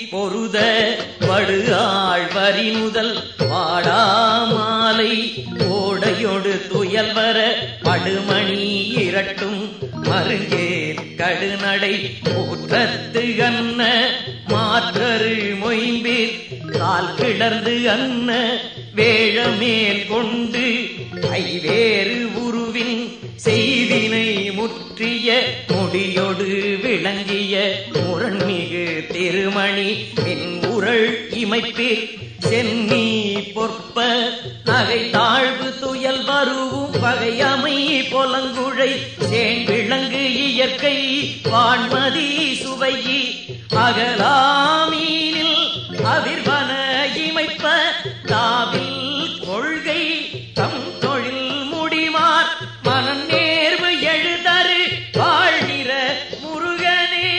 பொருத படுகாள் வரி முதல் வாடாமாலை ஓடையொடு துயல் வர படுமணி இரட்டும் மருங்கேர் கடுநடை ஊற்றத்து அன்ன மாற்றரு மொயம்பிர் கால் கிடர்ந்து அன்ன வேழமேல் கொண்டு ஐவேறு உருவின் செய்வினை முற்றிய முடியொடு விளங்கிய முரண்மிகு திருமணி மின் உரள் இமைப்பில் சென்னி பொற்ப நகை தாழ்வு துயல் வருவும் வகையமை பொலங்குழை சேன் விளங்கு இயற்கை வான்மதி சுவையி அகலாமீனில் அதிர்வன இமைப்ப தாவில் கொள்கை தம் தொழில் முடிமார் மனந் நேர்வு எழுதரு வாழ்கிற முருகனே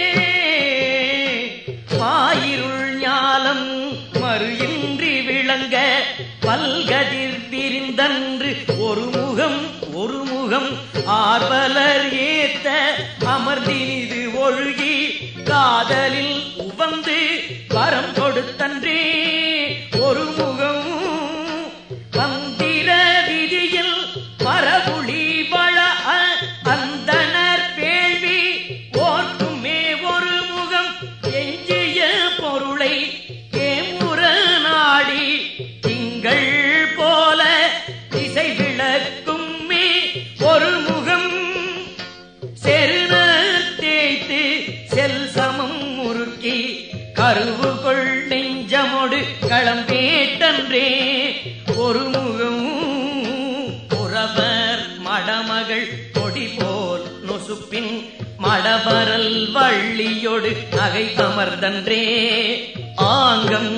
மாயிருள் ஞாலம் மறு இன்றி விளங்க பல்கதிர் விரிந்தன்று ஒரு முகம் ஒரு முகம் ஆர்வலர் ஏத்த அமர்ந்தினிது ஒழுகி காதலில் உவந்து வரம் கொடுத்தன்றே ஒரு முகம் மந்திர விதியில் மரபுளி வள அ- அந்தணர் வேள்வி ஓர்க்குமே ஒரு முகம் எஞ்சிய பொருளை ஏமுற நாடி திங்கள் போல திசை விளக்குமே ஒரு முகம் செருன தேய்த்து செல் சமம் முறுக்கி கருவு கொள் நெஞ்சமொடு களம்பேட்டன்றே ஒரு முகம் புறவர் மடமகள் கொடி போல் நொசுப்பின் மடபரல் வள்ளியொடு நகை அமர்தன்றே ஆங்கம்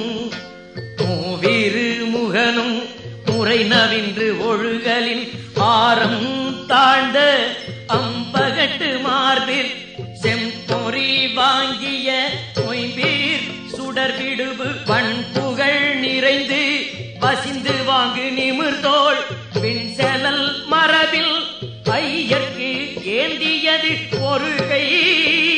மூவிரு முகனும் முறை நவின்று ஒழுகலின் ஆரம் தாழ்ந்த அம்பகட்டு மார்பில் செம்பொறி வாங்கிய மொய்பீர் சுடர் விடுவு பண்புகள் நிறைந்து வசிந்து வாங்கு நிமிர்தோள் விண்செலல் மரபில் ஐயர்க்கு ஏந்தியது ஒரு கை